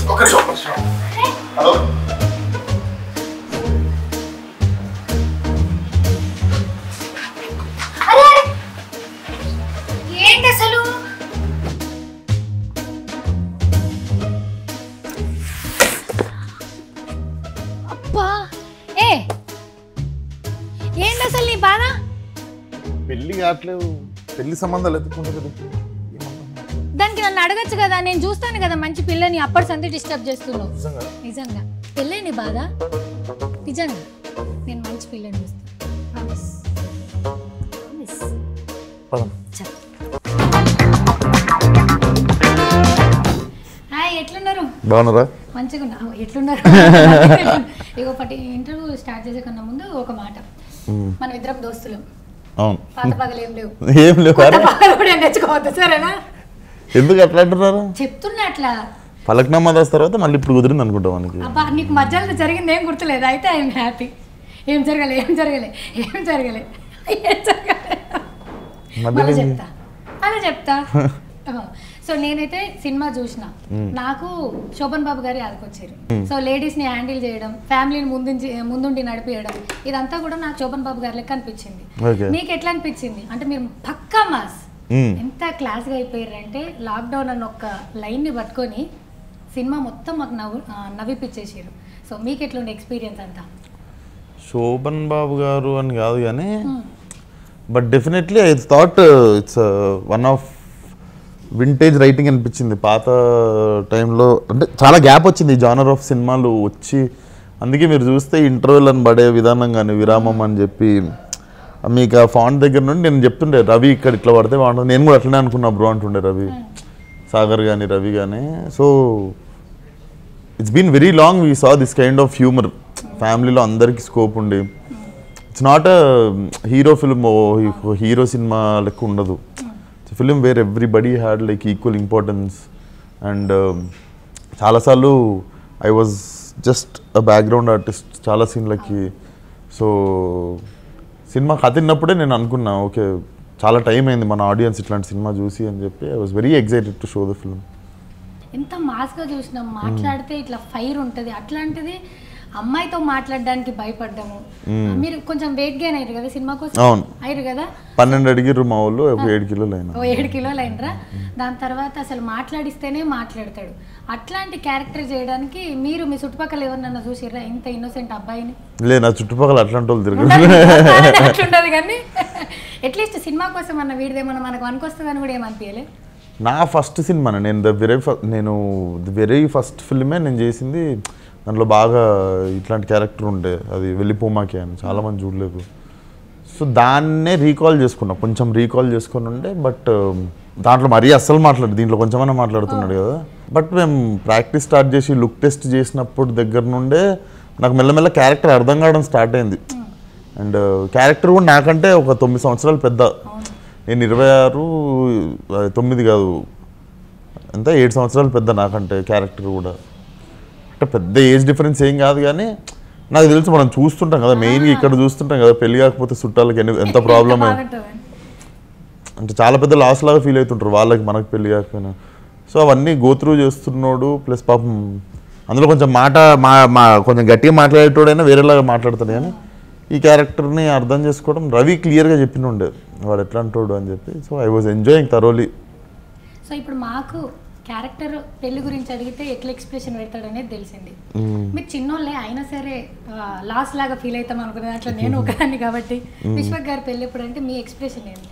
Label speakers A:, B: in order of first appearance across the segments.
A: ఒక్క నిమిషం, ఒక్క నిమిషం. హలో
B: అరే ఏంటి అసలు అబ్బా ఏ ఏంటి అసలు నీ బాధ
A: పెళ్లి కావట్లేదు పెళ్లి సంబంధాలు ఎత్తుకుంటుంది కదా
B: దానికి నన్ను అడగచ్చు కదా నేను చూస్తాను కదా మంచి పిల్లని అప్పటి సంతి డిస్టర్బ్ చేస్తున్నావు
A: నిజంగా
B: నిజంగా పెళ్ళే నీ బాధ నిజంగా నేను మంచి పిల్లని చూస్తాను ప్రామిస్ ప్రామిస్
A: పదం
B: చల్. హాయ్ ఎట్లున్నారు
A: బాగున్నారా
B: మంచిగా ఉన్నా ఓ, ఎట్లున్నారు ఇగో పట్టి ఇంటర్వ్యూ స్టార్ట్ చేసే కన్నా ముందు ఒక మాట
A: మ్మ్.
B: మనం ఇద్దరం దోస్తులు
A: అవును
B: పాత పగలు ఏం లేవు
A: ఏం లేవు
B: కొత్త
A: అరే,
B: పగలు కూడా ఏం తెచ్చుకోవద్దు సరేనా
A: ఎందుకు అట్లా అంటున్నారు
B: చెప్తున్నా అట్లా
A: పలక్నామా దాస్ తర్వాత మళ్ళీ ఇప్పుడు కుదిరింది అనుకుంటా మనకి
B: అబ్బా నీకు మధ్యలో జరిగింది ఏం గుర్తులేదు అయితే ఐఎమ్ హ్యాపీ ఏం జరగలే ఏం జరగలే ఏం జరగలే ఏం జరగలే
A: మధ్యలో
B: మళ్ళీ
A: ఏంది?
B: చెప్తా అలా చెప్తా సో నేనైతే సినిమా చూసిన నాకు శోభన్ బాబు గారి ఆదుకొచ్చారు సో లేడీస్ ని హ్యాండిల్ చేయడం ఫ్యామిలీని ముందుంచి ముందుండి నడిపియడం ఇదంతా కూడా నాకు శోభన్ బాబు గారి లెక్క అనిపించింది
A: ఓకే
B: మీకు ఎట్లా అనిపించింది అంటే మీరు పక్కా మాస్
A: మ్మ్.
B: ఎంత క్లాస్గా అయిపోయారంటే లాక్డౌన్ అన్న ఒక లైన్ని పట్టుకొని సినిమా మొత్తం మాకు నవ్వు ఆ, నవ్విపిచ్చేసారు సో మీకు ఎట్లుండే ఎక్స్పీరియన్స్ అంతా
A: శోభన్ బాబు గారు అని కాదు కానీ but definitely I thought it's one of vintage writing అనిపించింది పాత టైంలో అంటే చాలా గ్యాప్ వచ్చింది ఈ జానర్ ఆఫ్ సినిమాలు వచ్చి అందుకే మీరు చూస్తే ఇంటర్వెల్ అని పడే విధానం కానీ విరామం అని చెప్పి మీకు ఆ ఫాంట్ దగ్గర నుండి నేను చెప్తుండే రవి ఇక్కడ ఇట్లా పడితే బాగుంటుంది నేను కూడా అట్లనే అనుకున్నా బ్రో అంటుండే రవి సాగర్ కానీ రవి కానీ so it's been very long we saw this kind of humour ఫ్యామిలీలో అందరికీ స్కోప్ ఉండి it's not a hero film hero సినిమా లెక్క ఉండదు it's film where everybody had like equal importance and చాలాసార్లు I was just a background artist చాలా సీన్లకి so cinema కథ విన్నప్పుడే నేను అనుకున్నా ఓకే చాలా టైం అయింది మన ఆడియన్స్ ఇట్లాంటి సినిమా చూసి అని చెప్పి I was very excited to show the film
B: ఎంత మాస్గా చూసినాం మాట్లాడితే ఇట్లా ఫైర్ ఉంటుంది అట్లాంటిది అమ్మాయితో మాట్లాడడానికి భయపడ్డాము మీరు కొంచెం వెయిట్ గెయిన్ అయ్యారు కదా సినిమా కోసం
A: అవును
B: అయ్యారు కదా
A: పన్నెండు అడిగిర్రు మా వాళ్ళు ఒక ఏడు కిలోలు అయినా
B: ఓ ఏడు కిలోలు అయినరా దాని తర్వాత అసలు మాట్లాడిస్తేనే మాట్లాడతాడు అట్లాంటి క్యారెక్టర్ చేయడానికి మీరు మీ చుట్టుపక్కల ఎవరినన్నా చూసిర్రా ఇంత ఇన్నోసెంట్ అబ్బాయిని
A: లే నా చుట్టుపక్కల అట్లాంటి వాళ్ళు తిరగదు
B: ఉండదు, అట్లుండదు కానీ అట్లీస్ట్ సినిమా కోసం అన్న వీడిదేమన్నా మనకు వస్తుందని కూడా ఏమనిపించలే
A: నా ఫస్ట్ సినిమా నేను ద వెరీ ఫస్ట్ నేను ది వెరీ ఫస్ట్ ఫిల్మే నేను చేసింది దాంట్లో బాగా ఇట్లాంటి క్యారెక్టర్ ఉండే అది వెళ్ళిపోమాకే అని చాలా మంది చూడలేదు సో దాన్నే రీకాల్ చేసుకున్నా కొంచెం రీకాల్ చేసుకొని ఉండే బట్ దాంట్లో మరీ అస్సలు మాట్లాడు దీంట్లో కొంచెమైనా మాట్లాడుతున్నాడు కదా బట్ మేము ప్రాక్టీస్ స్టార్ట్ చేసి లుక్ టెస్ట్ చేసినప్పుడు దగ్గర నుండే నాకు మెల్లమెల్ల క్యారెక్టర్ అర్థం కావడం స్టార్ట్ అయింది అండ్ క్యారెక్టర్ కూడా నాకంటే ఒక తొమ్మిది సంవత్సరాలు పెద్ద నేను ఇరవై ఆరు ఆ, తొమ్మిది కాదు ఎంత ఏడు సంవత్సరాలు పెద్ద నాకంటే క్యారెక్టర్ కూడా అంటే పెద్ద ఏజ్ డిఫరెన్స్ ఏం కాదు కానీ నాకు తెలుసు మనం చూస్తుంటాం కదా మెయిన్గా ఇక్కడ చూస్తుంటాం కదా పెళ్లి కాకపోతే చుట్టాలకి ఎన్ని- ఎంత ప్రాబ్లం
B: బాగుంటుందని
A: అంటే చాలా పెద్ద లాస్ లాగా ఫీల్ అవుతుంటారు వాళ్ళకి మనకు పెళ్లి కాకపోయినా సో అవన్నీ గోత్రూ చేస్తున్నాడు ప్లస్ పాపం అందులో కొంచెం మాట మా మా కొంచెం గట్టిగా మాట్లాడేటోడైనా వేరేలాగా మాట్లాడతాడు కానీ ఈ క్యారెక్టర్ని అర్థం చేసుకోవడం రవి క్లియర్గా చెప్పినుండే వాడు ఎట్లా అంటాడు అని చెప్పి సో ఐ వాజ్ ఎంజాయింగ్ తరోలీ
B: సో ఇప్పుడు మాకు క్యారెక్టర్ పెళ్లి గురించి అడిగితే ఎట్లా ఎక్స్ప్రెషన్ పెడతాడనేది తెలిసింది మీరు చిన్నోళ్ళే అయినా సరే లాస్ట్ లాగా ఫీల్ అవుతాం అనుకునే అట్లా నేను ఒకదాన్ని కాబట్టి విశ్వక్ గారి పెళ్ళి ఎప్పుడు అంటే మీ ఎక్స్ప్రెషన్ ఏంటి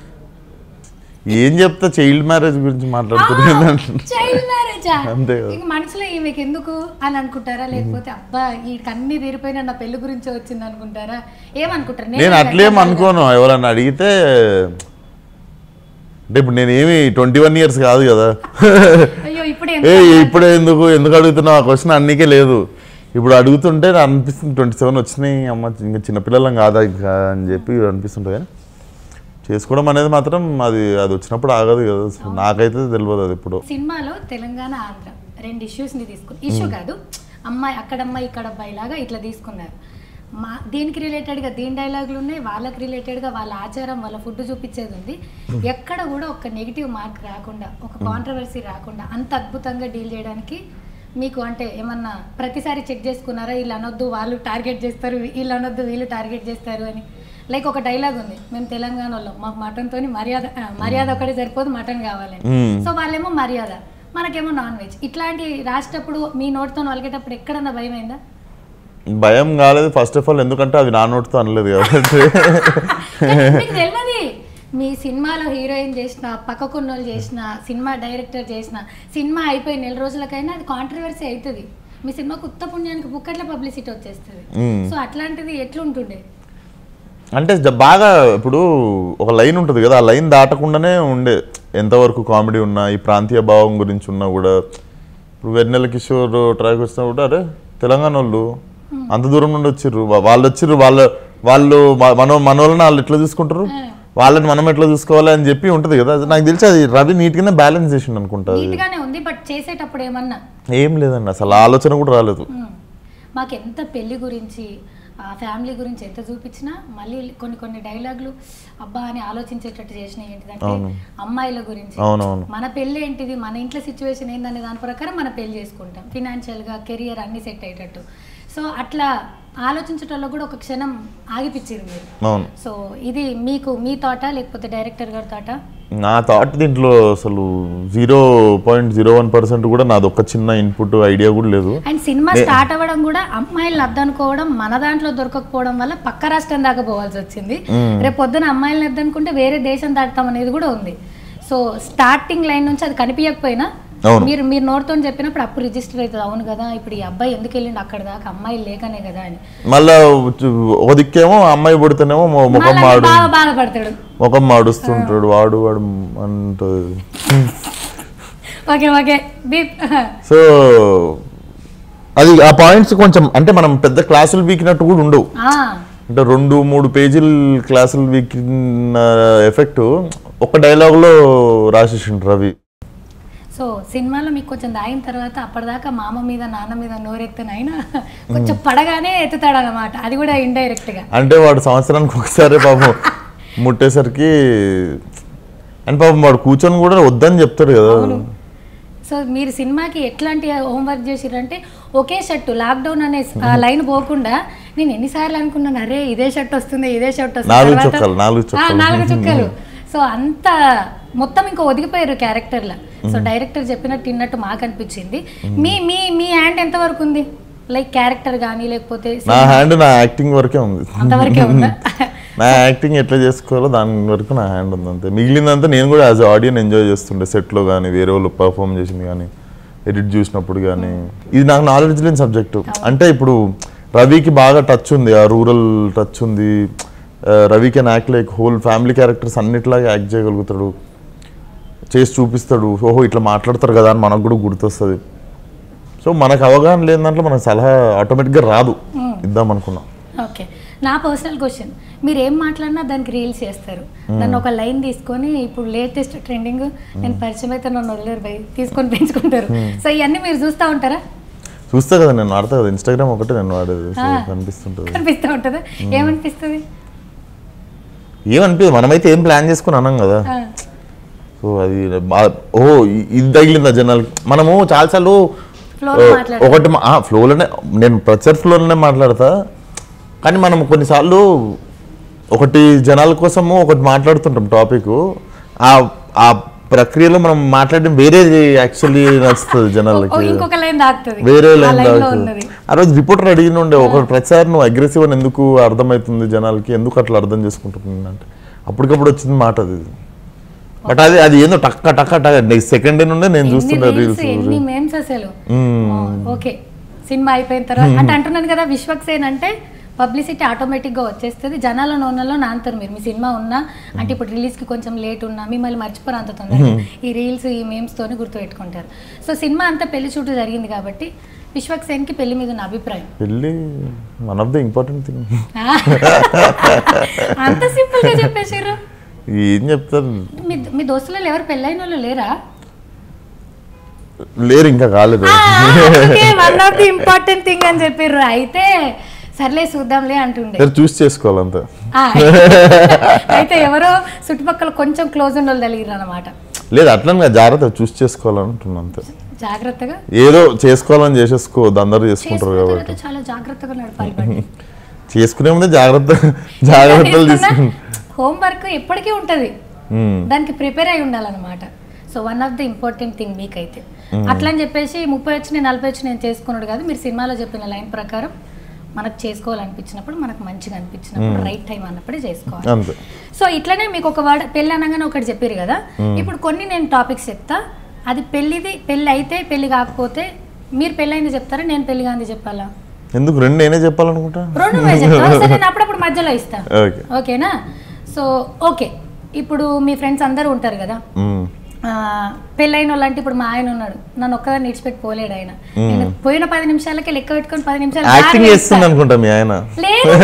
A: ఏం చెప్తా చైల్డ్ మ్యారేజ్ గురించి మాట్లాడుతున్నాను
B: చైల్డ్ మ్యారేజా
A: అంతే కదా.
B: ఇంక మనసులో ఈమెకి ఎందుకు అని అనుకుంటారా లేకపోతే అబ్బా వీడికి అన్ని తీరిపోయినా నా పెళ్లి గురించే వచ్చింది అనుకుంటారా ఏమనుకుంటారు
A: నేను అట్లేం అనుకోను ఎవరన్నా అడిగితే అంటే ఇప్పుడు నేనేమి ట్వంటీ వన్ ఇయర్స్ కాదు కదా
B: అయ్యో ఇప్పుడే
A: ఏ ఇప్పుడే ఎందుకు ఎందుకు అడుగుతున్నావు ఆ క్వశ్చన్ అన్నికే లేదు ఇప్పుడు అడుగుతుంటే నాకు అనిపిస్తుంది ట్వంటీ సెవెన్ వచ్చినాయి అమ్మ ఇంకా చిన్నపిల్లలం కాదా ఇంకా అని చెప్పి అనిపిస్తుంటుంది కానీ చేసుకోవడం అనేది మాత్రం అది అది వచ్చినప్పుడు ఆగదు కదా సో నాకైతే తెలియదు అది ఇప్పుడు
B: సినిమాలో తెలంగాణ ఆంధ్ర రెండు ఇష్యూస్ ని తీసుకుని ఇష్యూ కాదు అమ్మాయి అక్కడ అమ్మాయి ఇక్కడ అబ్బాయి లాగా ఇట్లా తీసుకున్నారు మా దీనికి రిలేటెడ్గా దీని డైలాగులు ఉన్నాయి వాళ్ళకి రిలేటెడ్గా వాళ్ళ ఆచారం వాళ్ళ ఫుడ్ చూపించేది ఉంది ఎక్కడ కూడా ఒక నెగిటివ్ మార్క్ రాకుండా ఒక కాంట్రవర్సీ రాకుండా అంత అద్భుతంగా డీల్ చేయడానికి మీకు అంటే ఏమన్నా ప్రతిసారి చెక్ చేసుకున్నారా వీళ్ళు అనొద్దు వాళ్ళు టార్గెట్ చేస్తారు వీళ్ళు అనొద్దు వీళ్ళు టార్గెట్ చేస్తారు అని లైక్ ఒక డైలాగ్ ఉంది మేము తెలంగాణ వాళ్ళం మాకు మటన్తో మర్యాద ఆ, మర్యాద ఒకటి సరిపోదు మటన్ కావాలని
A: మ్మ్.
B: సో వాళ్ళేమో మర్యాద మనకేమో నాన్ వెజ్ ఇట్లాంటి రాసేటప్పుడు మీ నోటితో వలిగేటప్పుడు ఎక్కడన్నా భయం అయిందా
A: భయం కాలేదు ఫస్ట్ ఆఫ్ ఆల్ ఎందుకంటే అది నా నోటితో అనలేదు కాబట్టి
B: మీకు తెలియదు మీ సినిమాలో హీరోయిన్ చేసిన పక్కకున్నోళ్ళు చేసిన సినిమా డైరెక్టర్ చేసిన సినిమా అయిపోయి నెల రోజులకైనా అది కాంట్రవర్సీ అవుతుంది మీ సినిమాకు ఉత్త పుణ్యానికి బుక్కట్ల పబ్లిసిటీ వచ్చేస్తుంది
A: మ్మ్.
B: సో అట్లాంటిది ఎట్లుంటుండే
A: అంటే జ- బాగా ఇప్పుడు ఒక లైన్ ఉంటుంది కదా ఆ లైన్ దాటకుండానే ఉండే ఎంతవరకు కామెడీ ఉన్నా ఈ ప్రాంతీయ భావం గురించి ఉన్నా కూడా ఇప్పుడు వెన్నెల కిషోర్ ట్రాక్ వచ్చినా కూడా అరే తెలంగాణ వాళ్ళు అంత దూరం నుండి వచ్చిర్రు వా- వాళ్ళు వచ్చిర్రు వాళ్ళ వాళ్ళు మ- మన మన వాళ్ళని వాళ్ళు ఎట్లా చూసుకుంటారు వాళ్ళని మనం ఎట్లా చూసుకోవాలి అని చెప్పి ఉంటుంది కదా అది నాకు తెలిసి అది రవి నీట్గానే బ్యాలెన్స్ చేసిండు అనుకుంటా అది.
B: నీట్ గానే ఉంది బట్ చేసేటప్పుడు ఏమన్నా
A: ఏం లేదండి అసలు ఆలోచన కూడా రాలేదు
B: మ్మ్. మాకు ఎంత పెళ్లి గురించి ఆ ఫ్యామిలీ గురించి ఎంత చూపించినా మళ్ళీ కొన్ని కొన్ని డైలాగులు అబ్బా అని ఆలోచించేటట్టు చేసినాయి ఏంటిదంటే
A: అవును.
B: అమ్మాయిల గురించి
A: అవునవును
B: మన పెళ్ళి ఏంటిది మన ఇంట్లో సిచ్యువేషన్ ఏందనే దాని ప్రకారం మన పెళ్లి చేసుకుంటాం ఫినాన్షియల్గా కెరియర్ అన్ని సెట్ అయ్యేటట్టు సో అట్లా ఆలోచించటంలో కూడా ఒక క్షణం ఆగిపించారు మీరు
A: అవును
B: సో ఇది మీకు మీ తోట లేకపోతే డైరెక్టర్ గారి తోట
A: నా థాట్ దీంట్లో అసలు zero point zero one percent కూడా నాది ఒక చిన్న ఇన్పుట్ ఐడియా కూడా లేదు
B: అండ్ సినిమా స్టార్ట్ అవ్వడం కూడా అమ్మాయిలను అద్దనుకోవడం మన దాంట్లో దొరకకపోవడం వల్ల పక్క రాష్ట్రం దాకా పోవాల్సి వచ్చింది రేపు పొద్దున అమ్మాయిలను అద్దనుకుంటే వేరే దేశం దాటుతాం అనేది కూడా ఉంది సో స్టార్టింగ్ లైన్ నుంచి అది కనిపించకపోయినా
A: అవును.
B: మీరు మీరు నోట్తో చెప్పినప్పుడు అప్పుడు రిజిస్టర్ అవుతుంది అవును కదా ఇప్పుడు ఈ అబ్బాయి ఎందుకు వెళ్ళిండు అక్కడ దాకా అమ్మాయి లేకనే కదా అని
A: మళ్ళా ఒక దిక్కేమో అమ్మాయి పుడితేనేమో మొ- ముఖం
B: మళ్ళా
A: మాడు
B: బాగా బాధపడతాడు
A: ముఖం మాడుస్తుంటాడు వాడు వాడు అంటుంది
B: ఓకే ఓకే బీప్
A: సో అది ఆ పాయింట్స్ కొంచెం అంటే మనం పెద్ద క్లాసులు వీకినట్టు కూడా ఉండవు అంటే రెండు మూడు పేజీలు క్లాసులు వీకిన ఎఫెక్ట్ ఒక డైలాగ్లో రాసేసిండు రవి
B: సో సినిమాలో మీకు కొంచెం దాగిన తర్వాత అప్పటిదాకా మామ మీద నాన్న మీద నోరెత్తనైనా కొంచెం పడగానే ఎత్తుతాడు అనమాట అది కూడా ఇండైరెక్ట్ గా
A: అంటే వాడు సంవత్సరానికి ఒకసారి పాపం ముట్టేసరికి అండ్ పాపం వాడు కూర్చొని కూడా వద్దని చెప్తాడు కదా
B: సో మీరు సినిమాకి ఎట్లాంటి హోంవర్క్ చేసిరంటే ఒకే షర్టు లాక్డౌన్ అనే ఆ లైన్ పోకుండా నేను ఎన్నిసార్లు అనుకున్నాను అరే ఇదే షర్ట్ వస్తుంది ఇదే షర్ట్ వస్తుంది
A: నాలుగు
B: తర్వాత-
A: చుక్కలు, నాలుగు
B: ఆ,
A: చుక్కలు.
B: నాలుగు చుక్కలు సో అంత మొత్తం ఇంకా ఒదిగిపోయారు క్యారెక్టర్లో సో డైరెక్టర్ చెప్పినట్టు విన్నట్టు మాకు అనిపించింది మీ మీ మీ హ్యాండ్ ఎంత వరకు ఉంది లైక్ క్యారెక్టర్ కానీ లేకపోతే
A: నా హ్యాండ్ నా యాక్టింగ్ వరకే ఉంది
B: అంతవరకే ఉందా
A: నా యాక్టింగ్ ఎట్లా చేసుకోవాలో దాని వరకు నా హ్యాండ్ ఉంది అంతే మిగిలిందంతా నేను కూడా యాజ్ ఆడియన్ ఎంజాయ్ చేస్తుండే సెట్లో కానీ వేరే వాళ్ళు పర్ఫామ్ చేసింది కానీ ఎడిట్ చూసినప్పుడు కానీ ఇది నాకు నాలెడ్జ్ లేని సబ్జెక్టు అంటే ఇప్పుడు రవికి బాగా టచ్ ఉంది ఆ రూరల్ టచ్ ఉంది ఆ, Ravi can act like whole family characters అన్నిట్లాగా యాక్ట్ చేయగలుగుతాడు చేసి చూపిస్తాడు ఓహో ఇట్లా మాట్లాడతారు కదా అని మనకు కూడా గుర్తొస్తుంది సో మనకు అవగాహన లేని దాంట్లో మనకు సలహా ఆటోమేటిక్గా రాదు ఇద్దాం అనుకున్నాం
B: ఓకే నా పర్సనల్ క్వశ్చన్ మీరు ఏం మాట్లాడినా దానికి రీల్స్ చేస్తారు నన్ను ఒక లైన్ తీసుకొని ఇప్పుడు లేటెస్ట్ ట్రెండింగ్ నేను పరిచయం అయితే నన్ను వదిలేరు బై తీసుకొని పెంచుకుంటారు సో ఇవన్నీ మీరు చూస్తూ ఉంటారా
A: చూస్తా కదా నేను వాడతా కదా ఇన్స్టాగ్రామ్ ఒకటే నేను వాడేది సో కనిపిస్తుంటుంది
B: కనిపిస్తూ ఉంటుందా ఏమనిపిస్తుంది
A: ఏమనిపించదు మనమైతే ఏం ప్లాన్ చేసుకుని అన్నాం కదా
B: ఆ,
A: సో అది బా- ఓ ఇ- ఇది తగిలిందా జనాలకి మనము చాలాసార్లు
B: Flow లో
A: ఆ,
B: మాట్లాడతారు.
A: ఒకటి మా- ఆ, ఫ్లోలోనే నేను ప్రచార్ ఫ్లోలోనే మాట్లాడతా కానీ మనం కొన్నిసార్లు ఒకటి జనాల కోసము ఒకటి మాట్లాడుతుంటాం టాపిక్ ఆ ఆ ప్రక్రియలో మనం మాట్లాడడం వేరేది యాక్చువల్లీ నచ్చుతుంది
B: ఓ,
A: జనాలకి
B: ఇంకొక లైన్ దాకుతుంది
A: వేరే
B: ఆ
A: లైన్
B: line లో
A: దాకా
B: ఉన్నది
A: ఆ రోజు రిపోర్టర్ అడిగిన ఉండే ఒక ప్రతిసారి నువ్వు అగ్రెసివ్ అని ఎందుకు అర్థమవుతుంది జనాలకి ఎందుకు అట్లా అర్థం చేసుకుంటుంది అంటే అప్పటికప్పుడు వచ్చింది మాట అది బట్ అది అది ఏందో టక్క టక్క టక్క సెకండ్ డే నుండే నేను
B: ఎన్ని
A: చూస్తున్నా
B: రీల్స్
A: రీల్స్
B: ఎన్ని మేమ్స్ అసలు ఓకే సినిమా అయిపోయిన తర్వాత అంటే అంటున్నాను కదా విశ్వక్సేన్ అంటే పబ్లిసిటీ ఆటోమేటిక్గా వచ్చేస్తుంది జనాల నోనలో నాంతారు మీరు మీ సినిమా ఉన్నా అంటే ఇప్పుడు రిలీజ్కి కొంచెం లేట్ ఉన్నా మిమ్మల్ని మర్చిపోరు అంత తొందరగా ఈ రీల్స్ ఈ మేమ్స్ తోని గుర్తుపెట్టుకుంటారు సో సినిమా అంతా పెళ్లి చూటు జరిగింది కాబట్టి విశ్వక్సేన్కి పెళ్లి మీద ఉన్న అభిప్రాయం
A: పెళ్ళి one of the important thing
B: అంత సింపుల్ గా చెప్పేసారు
A: ఏం చెప్తారు
B: మీ మీ దోస్తులలో ఎవరు పెళ్ళైన వాళ్ళు లేరా
A: లేరు ఇంకా కాలేదు
B: one of the important thing అని చెప్పారు అయితే సర్లే చూద్దాంలే అంటుండే
A: సరే చూస్ చేసుకోవాలంతే
B: ఆ, అయితే ఎవరో చుట్టుపక్కల కొంచెం క్లోజ్ ఉన్న వాళ్ళు తెలియరు అనమాట
A: లేదు అట్లా జాగ్రత్త చూస్ చేసుకోవాలంటున్నా అంతే
B: జాగ్రత్తగా
A: ఏదో చేసుకోవాలని చేసేసుకోవద్దు అందరూ చేసుకుంటారు
B: చేసుకున్న
A: కాబట్టి
B: తర్వాత చాలా జాగ్రత్తగా నడపాలి బండి
A: చేసుకునే ముందే జాగ్రత్త జాగ్రత్తలు తీసుకుని
B: హోంవర్క్ ఎప్పటికీ ఉంటుంది దానికి ప్రిపేర్ అయి ఉండాలన్నమాట so one of the important thing మీకైతే అట్లా అని చెప్పేసి ముప్పై వచ్చి నేను నలభై వచ్చి నేను చేసుకున్నాడు కాదు మీరు సినిమాలో చెప్పిన లైన్ ప్రకారం మనకు చేసుకోవాలనిపించినప్పుడు మనకు మంచిగా అనిపించినప్పుడు రైట్ టైం అన్నప్పుడే చేసుకోవాలి
A: అంతే
B: సో ఇట్లనే మీకు ఒక వాడ పెళ్ళి అనగానే ఒకటి చెప్పారు కదా ఇప్పుడు కొన్ని నేను టాపిక్స్ చెప్తా అది పెళ్ళిది పెళ్ళి అయితే పెళ్ళి కాకపోతే మీరు పెళ్ళైంది చెప్తారా నేను పెళ్లి కాంది చెప్పాలా
A: ఎందుకు రెండు నేనే చెప్పాలనుకుంటా
B: రెండు నువ్వే చెప్తావా? సరే, నేను అప్పుడప్పుడు మధ్యలో ఇస్తా
A: ఓకే
B: ఓకేనా సో ఓకే ఇప్పుడు మీ ఫ్రెండ్స్ అందరూ ఉంటారు కదా
A: మ్మ్.
B: ఆ, పెళ్ళైన వాళ్ళు అంటే ఇప్పుడు మా ఆయన ఉన్నాడు నన్ను ఒక్కదాన్ని విడిచిపెట్టి పోలేడు ఆయన నేను పోయిన పది నిమిషాలకి లెక్క పెట్టుకొని పది నిమిషాలు
A: యాక్టింగ్
B: బాగా
A: చేస్తుంది అనుకుంటా మీ ఆయన
B: లేదు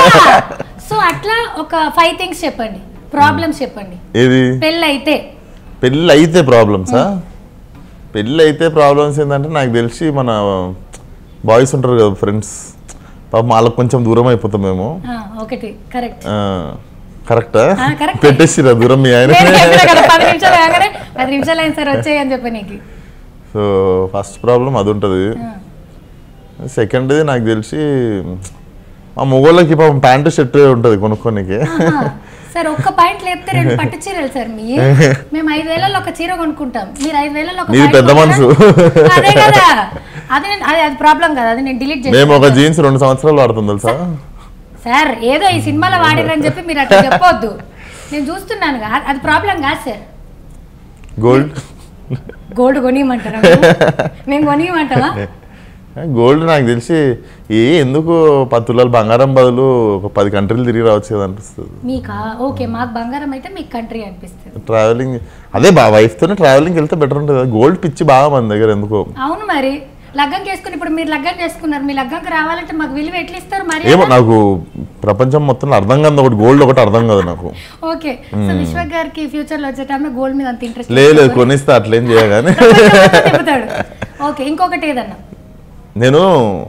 B: సో అట్లా ఒక ఫైవ్ థింగ్స్ చెప్పండి ప్రాబ్లమ్స్ చెప్పండి
A: ఏది
B: పెళ్ళి అయితే
A: పెళ్ళి అయితే ప్రాబ్లమ్సా పెళ్ళి అయితే ప్రాబ్లమ్స్ ఏంటంటే నాకు తెలిసి మన బాయ్స్ ఉంటారు కదా ఫ్రెండ్స్ పాపం వాళ్ళకి కొంచెం దూరం అయిపోతాం మేము
B: ఆ, ఒకటి కరెక్ట్
A: కరెక్టా
B: ఆ, correct.
A: పెట్టేసిరా దూరం మీ ఆయన
B: పది నిమిషాలు కాగానే పది నిమిషాలు అయిన సరే వచ్చాయి అని చెప్పి నీకు
A: సో ఫస్ట్ ప్రాబ్లం అది ఉంటుంది
B: ఆ,
A: సెకండ్ది నాకు తెలిసి మా మొగోళ్ళకి పాపం ప్యాంటు షర్ట్ ఉంటుంది కొనుక్కోనికి
B: ఆహా. సార్ ఒక్క పాయింట్ లేపితే రెండు పట్టు చీరలు సార్ మీ మేము ఐదు వేలలో ఒక చీర కొనుక్కుంటాం మీరు ఐదు వేలలో ఒక
A: నీది
B: పాయింట్
A: పెద్ద మనసు.
B: కొనరా? అదే కదా అది నేను అది అది ప్రాబ్లం కదా అది నేను డిలీట్
A: మేము ఒక
B: చేస్తాను
A: జీన్స్ రెండు సంవత్సరాలు వాడుతాం తెలుసా
B: సార్ ఏదో ఈ సినిమాలో వాడిరని చెప్పి మీరు అట్లా చెప్పొద్దు నేను చూస్తున్నాను కా- అది ప్రాబ్లం కాదు సార్
A: గోల్డ్
B: గోల్డ్ కొనియమంటారా మేము కొనియమంటావా
A: గోల్డ్ నాకు తెలిసి ఏ ఎందుకు పది తులాలు బంగారం బదులు ఒక పది కంట్రీలు తిరిగి రావచ్చు కదా అనిపిస్తుంది
B: మీకా ఓకే మాకు బంగారం అయితే మీకు కంట్రీ అనిపిస్తుంది
A: ట్రావెలింగ్ అదే బా వైఫ్తోనే ట్రావెలింగ్ వెళ్తే బెటర్ ఉంటుంది కదా గోల్డ్ పిచ్చి బాగా మన దగ్గర ఎందుకో
B: అవును మరి లగ్గం చేసుకుని ఇప్పుడు మీరు లగ్గం చేసుకున్నారు మీ లగ్గంకి రావాలంటే మాకు విలువ ఎట్లా ఇస్తారు మరి
A: ఏమో నాకు ప్రపంచం మొత్తం అర్థం కాదు ఒకటి గోల్డ్ ఒకటి అర్థం కాదు నాకు
B: ఓకే సో విశ్వక్ గారికి ఫ్యూచర్ లో వచ్చే టైంలో గోల్డ్ మీద అంత ఇంట్రెస్ట్
A: లేదు లేదు కొనిస్తే అట్లేం చేయగానే
B: చెప్తాడు ఓకే ఇంకొకటి ఏదన్నా
A: నేను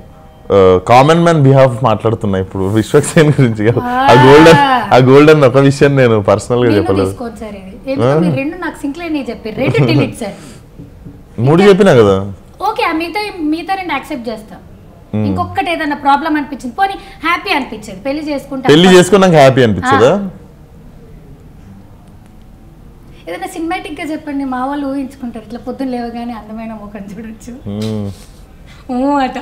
A: కామన్ మ్యాన్ బిహాఫ్ మాట్లాడుతున్నా ఇప్పుడు విశ్వక్సేన్ గురించి కదా ఆ గోల్డెన్ ఆ గోల్డెన్ ఒక విషయం నేను పర్సనల్ గా
B: నేను
A: చెప్పలేదు
B: తీసుకోండి సార్ ఇది ఎందుకు మీరు రెండు నాకు సింక్లే నీ చెప్పి రెండు డిలీట్ సార్
A: మూడు చెప్పినా కదా
B: ఓకే ఆ మిగతా మిగతా రెండు యాక్సెప్ట్ చేస్తా ఇంకొకటి ఏదన్నా ప్రాబ్లం అనిపించింది పోనీ హ్యాపీ అనిపించింది పెళ్లి చేసుకుంటా
A: పెళ్లి చేసుకున్నాక హ్యాపీ అనిపించదా
B: ఏదైనా సినిమాటిక్ గా చెప్పండి మా వాళ్ళు ఊహించుకుంటారు ఇట్లా పొద్దున్న లేవగానే అందమైన ముఖం చూడొచ్చు
A: మ్మ్.
B: ఊ అట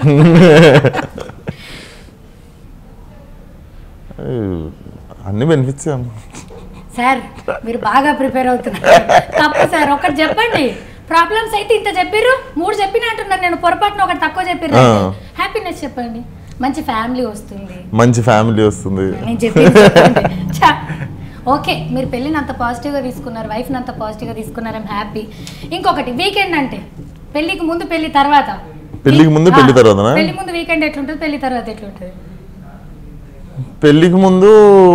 A: ఏయ్, అన్ని బెనిఫిట్స్
B: సార్ మీరు బాగా ప్రిపేర్ అవుతున్నారు తప్పు సార్ ఒకటి చెప్పండి ప్రాబ్లమ్స్ అయితే ఇంత చెప్పిర్రు మూడు చెప్పిన అంటున్నారు నేను పొరపాటున ఒకటి తక్కువ చెప్పిర్రు
A: ఆ.
B: హ్యాపీనెస్ చెప్పండి మంచి ఫ్యామిలీ వస్తుంది
A: మంచి ఫ్యామిలీ వస్తుంది
B: నేను చెప్పింది చెప్పండి. చా. ఓకే మీరు పెళ్ళిని అంత పాజిటివ్గా తీసుకున్నారు వైఫ్ని అంత పాజిటివ్గా తీసుకున్నారు ఐమ్ హ్యాపీ ఇంకొకటి వీకెండ్ అంటే పెళ్ళికి ముందు పెళ్లి తర్వాత
A: పెళ్ళికి ముందు, పెళ్లి
B: ఆ,
A: తర్వాతనా?
B: పెళ్లి ముందు వీకెండ్ ఎట్లుంటుంది పెళ్లి తర్వాత ఎట్లుంటుంది
A: పెళ్ళికి ముందు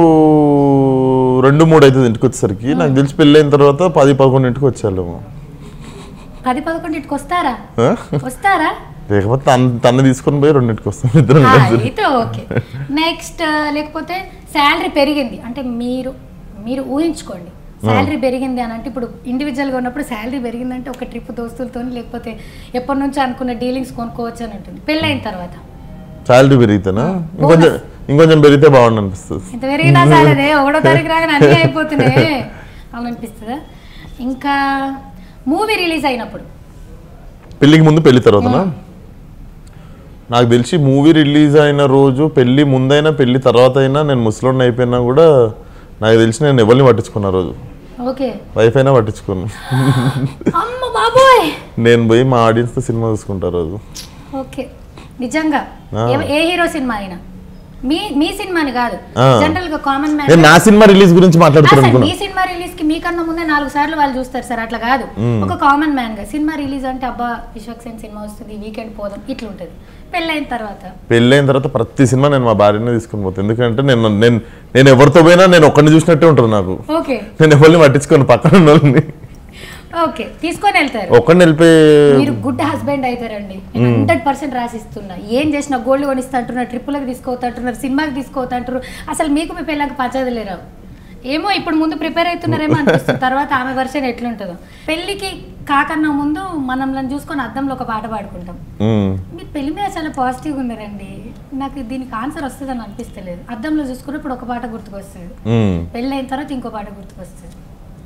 A: రెండు మూడు అవుతుంది ఇంటికి వచ్చేసరికి నాకు తెలిసి పెళ్ళి అయిన తర్వాత పది పదకొండు ఇంటికి వచ్చేళ్ళము
B: పది పదకొండింటికి వస్తారా
A: ఆ?
B: వస్తారా
A: లేకపోతే తన తన తీసుకొని పోయి రెండింటికి వస్తాం ఇద్దరం
B: ఆ,
A: కలిసి
B: అయితే ఓకే నెక్స్ట్ లేకపోతే శాలరీ పెరిగింది అంటే మీరు మీరు ఊహించుకోండి శాలరీ పెరిగింది అని అంటే ఇప్పుడు ఇండివిజువల్గా ఉన్నప్పుడు శాలరీ పెరిగిందంటే ఒక ట్రిప్ దోస్తులతో లేకపోతే ఎప్పటి నుంచో అనుకున్న డీలింగ్స్ కొనుక్కోవచ్చు అని ఉంటుంది పెళ్ళైన తర్వాత
A: శాలరీ పెరిగితేనా ఇంకొంచెం ఇంకొంచెం పెరిగితే బాగుండు అనిపిస్తుంది
B: ఇంత పెరిగినా సాలరీ ఒకటో తారీఖు రాగానే అన్నీ అయిపోతున్నాయి అలా అనిపిస్తుందా ఇంకా మూవీ రిలీజ్ అయినప్పుడు
A: పెళ్ళికి ముందు పెళ్లి తర్వాతనా నాకు తెలిసి మూవీ రిలీజ్ అయిన రోజు పెళ్లి ముందైనా పెళ్లి తర్వాత అయినా నేను ముసలోడిని అయిపోయినా కూడా నాకు తెలిసి నేను ఎవరిని పట్టించుకున్న రోజు
B: ఓకే
A: వైఫ్ అయినా పట్టించుకోను
B: అమ్మ బాబోయ్
A: నేను పోయి మా ఆడియన్స్తో సినిమా చూసుకుంటా రోజు
B: ఓకే నిజంగా
A: ఆ.
B: ఏ- ఏ హీరో సినిమా అయినా మీ మీ సినిమాని కాదు
A: ఆ.
B: జనరల్ గా కామన్ మ్యాన్
A: నేను నా సినిమా రిలీజ్ గురించి మాట్లాడుతాను
B: మీ
A: అనుకున్నా
B: సినిమా రిలీజ్ కి మీకన్నా ముందే నాలుగు సార్లు వాళ్ళు చూస్తారు సార్ అట్లా కాదు ఒక కామన్ మ్యాన్ గా సినిమా రిలీజ్ అంటే అబ్బా విశ్వక్ సేన్ సినిమా వస్తుంది వీకెండ్ పోదాం ఇట్లా ఉంటది పెళ్ళైన తర్వాత
A: పెళ్ళైన తర్వాత ప్రతి సినిమా నేను మా భార్యనే తీసుకుని పోతాను ఎందుకంటే నేను నేను నేను ఎవరితో పోయినా నేను ఒక్కడిని చూసినట్టే ఉంటుంది నాకు
B: ఓకే
A: నేను ఎవరిని పట్టించుకోను పక్కన ఉన్న వాళ్ళని
B: ఓకే తీసుకొని వెళ్తారు
A: ఒక్కడిని వెళ్ళిపోయి
B: మీరు గుడ్ హస్బెండ్ అవుతారండి నేను హండ్రెడ్ పర్సెంట్ రాసిస్తున్నా ఏం చేసినా గోల్డ్ కొనిస్తా అంటున్నారు ట్రిప్పులకు తీసుకోవద్దు అంటున్నారు సినిమాకి తీసుకోవద్దు అంటారు అసలు మీకు మీ పిల్లలకి పచ్చది లేరావు ఏమో ఇప్పుడు ముందు ప్రిపేర్ అవుతున్నారేమో అనిపిస్తుంది తర్వాత ఆమె వర్షన్ ఎట్లుంటుందో పెళ్ళికి కాకన్నా ముందు మనల్ని చూసుకొని అద్దంలో ఒక పాట పాడుకుంటాం
A: మ్మ్.
B: మీరు పెళ్లి మీద చాలా పాజిటివ్గా ఉన్నారండి నాకు దీనికి ఆన్సర్ వస్తుందని అనిపిస్తలేదు అద్దంలో చూసుకున్నప్పుడు ఒక పాట గుర్తుకొస్తుంది
A: మ్మ్.
B: పెళ్ళి అయిన తర్వాత ఇంకో పాట గుర్తుకొస్తుంది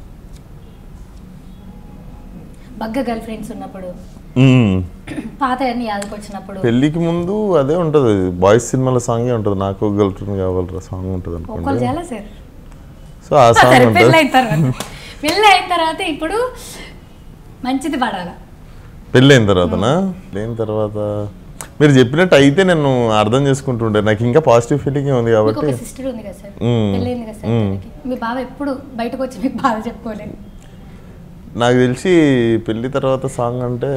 B: బగ్గ గర్ల్ ఫ్రెండ్స్ ఉన్నప్పుడు
A: మ్మ్.
B: పాత అన్ని యాదకొచ్చినప్పుడు
A: పెళ్ళికి ముందు అదే ఉంటుంది బాయ్స్ సినిమాల సాంగే ఉంటుంది నాకు గర్ల్ ఫ్రెండ్ కావాలరా సాంగ్ ఉంటుంది
B: ఒక్కరు
A: అనుకోండి
B: చాలా సార్
A: సో ఆ సాంగ్
B: సరే
A: ఉంటుంది
B: పెళ్ళి అయిన తర్వాత పెళ్ళి అయిన తర్వాత ఇప్పుడు మంచిది పడాల
A: పెళ్ళి అయిన తర్వాతనా పెళ్ళి అయిన తర్వాత మీరు చెప్పినట్టు అయితే నేను అర్థం చేసుకుంటుండే నాకు ఇంకా పాజిటివ్ ఫీలింగ్ ఉంది
B: మీకు
A: కాబట్టి
B: ఒక సిస్టర్ ఉంది కదా సార్
A: మ్మ్.
B: పెళ్ళి అయింది కదా సార్ తనకి. మీ బావ ఎప్పుడు బయటకు వచ్చి మీకు బాధ చెప్పుకోలేదు
A: నాకు తెలిసి పెళ్లి తర్వాత సాంగ్ అంటే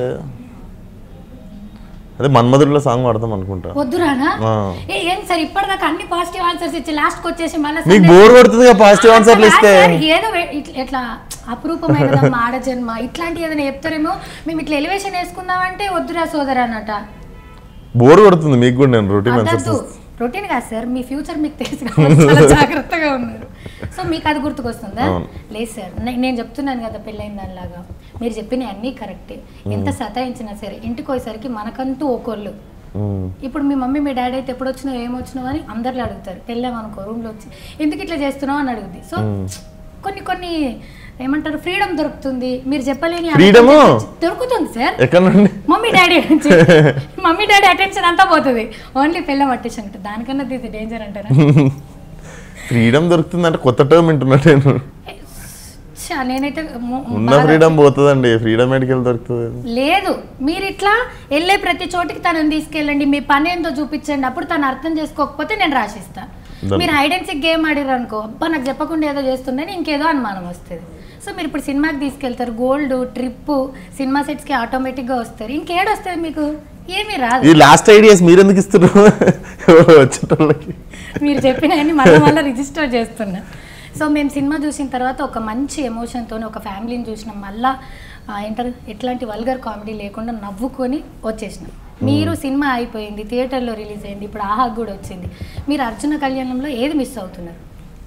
A: అదే మన్మధుడిలో సాంగ్ వాడతాం అనుకుంటా
B: వద్దురానా
A: ఆ.
B: ఏ, ఏం సార్ ఇప్పటిదాకా అన్ని పాజిటివ్ ఆన్సర్స్ ఇచ్చి లాస్ట్ కి వచ్చేసి మళ్ళీ
A: మీకు బోర్ కొడుతుంది పాజిటివ్ ఆన్సర్లు ఇస్తే
B: ఏదో వే- ఇట్ల- ఇట్లా అపురూపమైన ఆడ జన్మ ఇట్లాంటి ఏదైనా చెప్తారేమో మేము ఇట్లా ఎలివేషన్ వేసుకుందామంటే వద్దురా సోదరా అన్నట
A: బోర్ కొడుతుంది మీకు కూడా నేను రొటీన్ ఆన్సర్స్
B: అదద్దు రొటీన్ కాదు సార్ మీ ఫ్యూచర్ మీకు తెలుసు కాబట్టి చాలా జాగ్రత్తగా ఉన్నారు సో మీకు అది గుర్తుకొస్తుందా
A: అవును.
B: లేదు సార్ నే- నేను చెప్తున్నాను కదా పెళ్ళైన దానిలాగా మీరు చెప్పిన అన్నీ కరెక్టే ఎంత సతాయించినా సరే ఇంటికి పోయేసరికి మనకంటూ ఒకళ్ళు ఇప్పుడు మీ మమ్మీ మీ డాడీ అయితే ఎప్పుడు వచ్చినావు ఏమొచ్చినావు అని అందరిలో అడుగుతారు వెళ్ళామనుకో రూమ్లో వచ్చి ఎందుకు ఇట్లా చేస్తున్నావు అని అడుగుద్ది సో కొన్ని కొన్ని ఏమంటారు ఫ్రీడమ్ దొరుకుతుంది మీరు చెప్పలేని
A: Freedom?
B: దొరుకుతుంది సార్
A: ఎక్కడ నుండి
B: మమ్మీ డాడీ నుంచి మమ్మీ డాడీ అటెన్షన్ అంతా పోతుంది ఓన్లీ పిల్లం అటెన్షన్ ఉంటుంది దానికన్నా ఇది డేంజర్ అంటారా
A: ఫ్రీడమ్ దొరుకుతుంది అంటే కొత్త టర్మ్ వింటున్నా నేను
B: ఛా, నేనైతే ము-
A: ఉన్న
B: బాగా-
A: ఫ్రీడమ్ పోతుందండి ఫ్రీడమ్ ఎడికెళ్ళి దొరుకుతుంది
B: లేదు మీరు ఇట్లా వెళ్ళే ప్రతి చోటికి తనని తీసుకెళ్ళండి మీ పని ఏందో చూపించండి అప్పుడు తను అర్థం చేసుకోకపోతే నేను రాసిస్తా
A: Done.
B: మీరు ఐడెన్సిక్ గేమ్ ఆడిరు అనుకో అబ్బా నాకు చెప్పకుండా ఏదో చేస్తుందని ఇంకేదో అనుమానం వస్తుంది సో మీరు ఇప్పుడు సినిమాకి తీసుకెళ్తారు గోల్డ్ ట్రిప్ సినిమా సెట్స్కి ఆటోమేటిక్గా వస్తారు ఇంకేడు వస్తుంది మీకు ఏమీ రాదు
A: ఈ లాస్ట్ ఐడియాస్ మీరు ఎందుకు ఇస్తున్నారు ఎవరో వచ్చేటోళ్ళకి
B: మీరు చెప్పిన మళ్ళీ మళ్ళీ రిజిస్టర్ చేస్తున్నా సో మేము సినిమా చూసిన తర్వాత ఒక మంచి ఎమోషన్తో ఒక ఫ్యామిలీని చూసినాం మళ్ళా ఆ, ఏంటారు ఎట్లాంటి వల్గర్ కామెడీ లేకుండా నవ్వుకొని వచ్చేసినాం మీరు సినిమా అయిపోయింది థియేటర్లో రిలీజ్ అయింది ఇప్పుడు ఆహా కూడా వచ్చింది మీరు అర్జున కళ్యాణంలో ఏది మిస్ అవుతున్నారు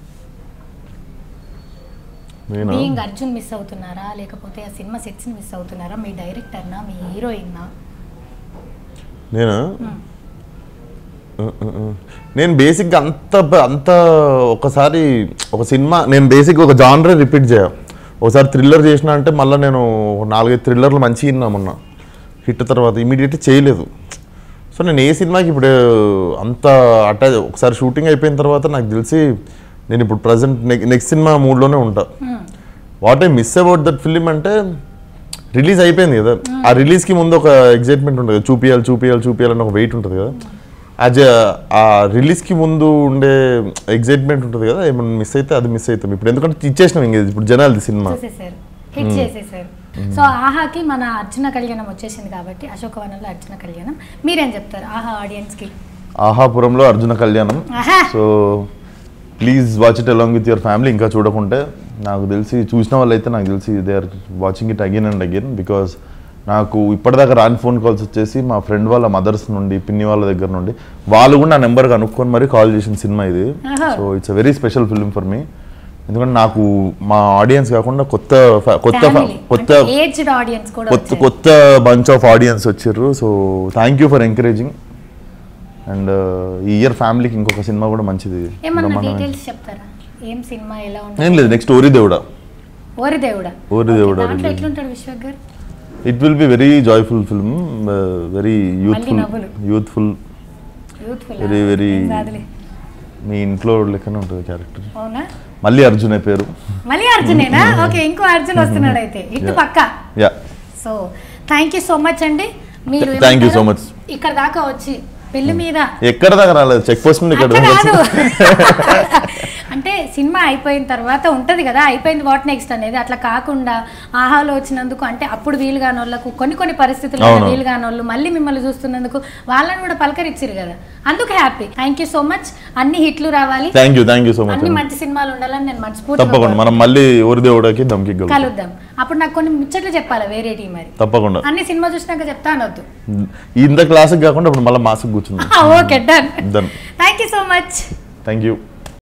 A: నేను
B: బీయింగ్ అర్జున్ మిస్ అవుతున్నారా లేకపోతే ఆ సినిమా సెట్స్ని మిస్ అవుతున్నారా మీ డైరెక్టర్నా మీ హీరోయిన్నా
A: నేను Uh, uh, uh. నేను బేసిక్గా అంత అంత ఒకసారి ఒక సినిమా నేను బేసిక్ ఒక జానరే రిపీట్ చేయ ఒకసారి థ్రిల్లర్ చేసిన అంటే మళ్ళీ నేను ఒక నాలుగైదు థ్రిల్లర్లు మంచిగా విన్నా మొన్న హిట్ తర్వాత ఇమీడియట్లీ చేయలేదు సో నేను ఏ సినిమాకి ఇప్పుడు అంత అటాచ్ ఒకసారి షూటింగ్ అయిపోయిన తర్వాత నాకు తెలిసి నేను ఇప్పుడు ప్రజెంట్ నెక్స్ట్ సినిమా మూడ్లోనే ఉంటా what I miss about that film అంటే రిలీజ్ అయిపోయింది కదా ఆ రిలీజ్కి ముందు ఒక ఎగ్జైట్మెంట్ ఉంటుంది కదా చూపియాలి చూపియాలి చూపియాలని ఒక వెయిట్ ఉంటుంది కదా అది ఆ రిలీజ్కి ముందు ఉండే ఎగ్జైట్మెంట్ ఉంటుంది కదా ఏమన్నా మిస్ అయితే అది మిస్ అవుతాం ఇప్పుడు ఎందుకంటే ఇచ్చేసినాం ఇంక ఇప్పుడు జనాలది సినిమా
B: చూసేసారు హిట్ చేసేసారు సో ఆహాకి మన అర్జున కళ్యాణం వచ్చేసింది కాబట్టి అశోకవనంలో అర్జున కళ్యాణం మీరేం చెప్తారు ఆహా ఆడియన్స్కి
A: ఆహాపురంలో Arjuna Kalyanam
B: Aha
A: so please watch it along with your family ఇంకా చూడకుంటే నాకు తెలిసి చూసిన వాళ్ళైతే నాకు తెలిసి they are watching it again and again because నాకు ఇప్పటిదాకా రాని ఫోన్ కాల్స్ వచ్చేసి మా ఫ్రెండ్ వాళ్ళ మదర్స్ నుండి పిన్ని వాళ్ళ దగ్గర నుండి వాళ్ళు కూడా నా నెంబర్ కనుక్కొని మరీ కాల్ చేసిన సినిమా ఇది
B: Aha.
A: So it's a very special film for me ఎందుకంటే నాకు మా ఆడియన్స్ కాకుండా కొత్త fa- కొత్త fa-
B: ఫ్యామిలీ
A: కొత్త
B: ఏజ్డ్ ఆడియన్స్ కూడా
A: కొత్త
B: వచ్చారు.
A: కొత్త బంచ్ ఆఫ్ ఆడియన్స్ వచ్చారు so thank you for encouraging and ఈ ఇయర్ ఫ్యామిలీకి ఇంకొక సినిమా కూడా మంచిది
B: ఏమన్నా
A: బ్రహ్మాండమైన-
B: డీటెయిల్స్ చెప్తారా ఏం సినిమా ఎలా
A: ఏం
B: ఉంటుంది
A: లేదు నెక్స్ట్ ఓరి దేవుడా
B: ఓరి దేవుడా
A: ఓరి
B: Okay,
A: దేవుడా
B: దాంట్లో
A: release.
B: ఎట్లుంటాడు విశ్వక్ గారు
A: it will be very joyful film very youthful
B: నవ్వులు.
A: యూత్ఫుల్
B: యూత్ఫుల్
A: Very, very-
B: కాదులే
A: మీ ఇంట్లో లెక్కనే ఉంటుంది క్యారెక్టర్
B: అవునా
A: మళ్ళీ అర్జునే పేరు
B: మళ్ళీ అర్జునేనా ఓకే ఇంకో అర్జున్ వస్తున్నాడు అయితే ఇటు
A: Yeah.
B: పక్క
A: yeah
B: so thank you so much అండి మీరు
A: Thank you so
B: ఏమంటారు?
A: much.
B: ఇక్కడ దాకా వచ్చి పెళ్లి మీద
A: ఎక్కడ దాకా రాలేదు చెక్ పోస్ట్ నుండి ఇక్కడ
B: అట్లా
A: దాకా
B: కాదు
A: వచ్చింది.
B: అంటే సినిమా అయిపోయిన తర్వాత ఉంటది కదా అయిపోయింది వాట్ నెక్స్ట్ అనేది అట్లా కాకుండా ఆహాలో వచ్చినందుకు అంటే అప్పుడు వీలు కాని వాళ్ళకు కొన్ని కొన్ని పరిస్థితుల్లో
A: అవును.
B: వీలు కాని వాళ్ళు మళ్ళీ మిమ్మల్ని చూస్తున్నందుకు వాళ్ళని కూడా పలకరించారు కదా అందుకు happy thank you so much అన్ని హిట్లు రావాలి
A: thank you thank you so much
B: అన్ని మంచి సినిమాలు ఉండాలని నేను మనస్ఫూర్తిగా
A: తప్పకుండా మనం మళ్ళీ ఓరి దేవుడాకి దమ్కి
B: కలుద్దాం అప్పుడు నాకు కొన్ని ముచ్చట్లు చెప్పాలి వేరేటి మరి
A: తప్పకుండా
B: అన్ని సినిమా చూసినాక చెప్తా అనొద్దు
A: ఇంత క్లాస్కి కాకుండా ఇప్పుడు మళ్ళీ మాస్క్ కూర్చుంది
B: okay done
A: done
B: thank you so much
A: thank you